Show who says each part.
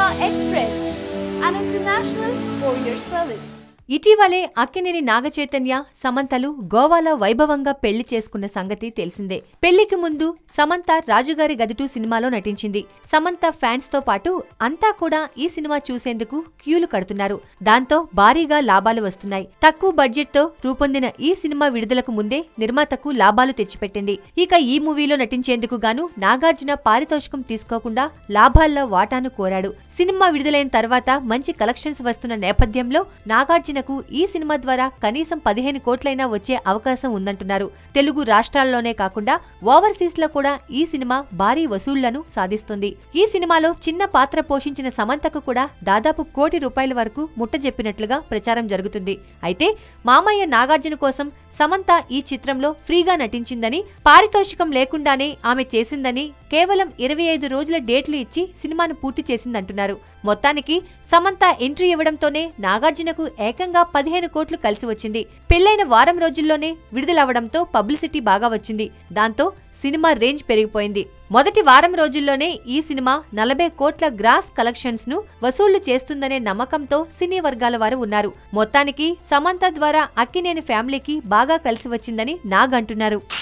Speaker 1: Express, an international courier service.
Speaker 2: ఇటీవలే అక్కినేని నాగచైతన్య సమంతలు గోవాలో వైభవంగా పెళ్లి చేసుకున్న సంగతి తెలిసిందే పెళ్లికి ముందు సమంత రాజుగారి గదిటు సినిమాలో నటించింది సమంత ఫ్యాన్స్ తో పాటు అంతా కూడా ఈ సినిమా చూసేందుకు క్యూలు కడుతున్నారు దాంతో భారీగా లాభాలు వస్తున్నాయి తక్కువ బడ్జెట్ తో రూపొందిన ఈ సినిమా విడుదలకు ముందే నిర్మాతకు లాభాలు తెచ్చిపెట్టింది ఇక ఈ మూవీలో నటించేందుకు గాను నాగార్జున పారితోషికం తీసుకోకుండా లాభాల్లో వాటాను కోరాడు సినిమా విడుదలైన తర్వాత మంచి కలెక్షన్స్ వస్తున్న నేపథ్యంలో నాగార్జునకు ఈ సినిమా ద్వారా కనీసం పదిహేను కోట్లైనా వచ్చే అవకాశం ఉందంటున్నారు తెలుగు రాష్ట్రాల్లోనే కాకుండా ఓవర్సీస్ లో కూడా ఈ సినిమా భారీ వసూళ్లను సాధిస్తుంది ఈ సినిమాలో చిన్న పాత్ర పోషించిన సమంతకు కూడా దాదాపు కోటి రూపాయల వరకు ముట్టజెప్పినట్లుగా ప్రచారం జరుగుతుంది అయితే మామయ్య నాగార్జున కోసం సమంత ఈ చిత్రంలో ఫ్రీగా నటించిందని పారితోషికం లేకుండానే ఆమె చేసిందని కేవలం ఇరవై ఐదు రోజుల డేట్లు ఇచ్చి సినిమాను పూర్తి చేసిందంటున్నారు మొత్తానికి సమంత ఎంట్రీ ఇవ్వడంతోనే నాగార్జునకు ఏకంగా పదిహేను కోట్లు కలిసి వచ్చింది పెళ్లైన వారం రోజుల్లోనే విడుదలవ్వడంతో పబ్లిసిటీ బాగా వచ్చింది దాంతో సినిమా రేంజ్ పెరిగిపోయింది మొదటి వారం రోజుల్లోనే ఈ సినిమా నలభై కోట్ల గ్రాస్ కలెక్షన్స్ ను వసూళ్లు చేస్తుందనే నమ్మకంతో సినీ వర్గాల వారు ఉన్నారు మొత్తానికి సమంత ద్వారా అక్కినేని ఫ్యామిలీకి బాగా కలిసి వచ్చిందని నాగ్ అంటున్నారు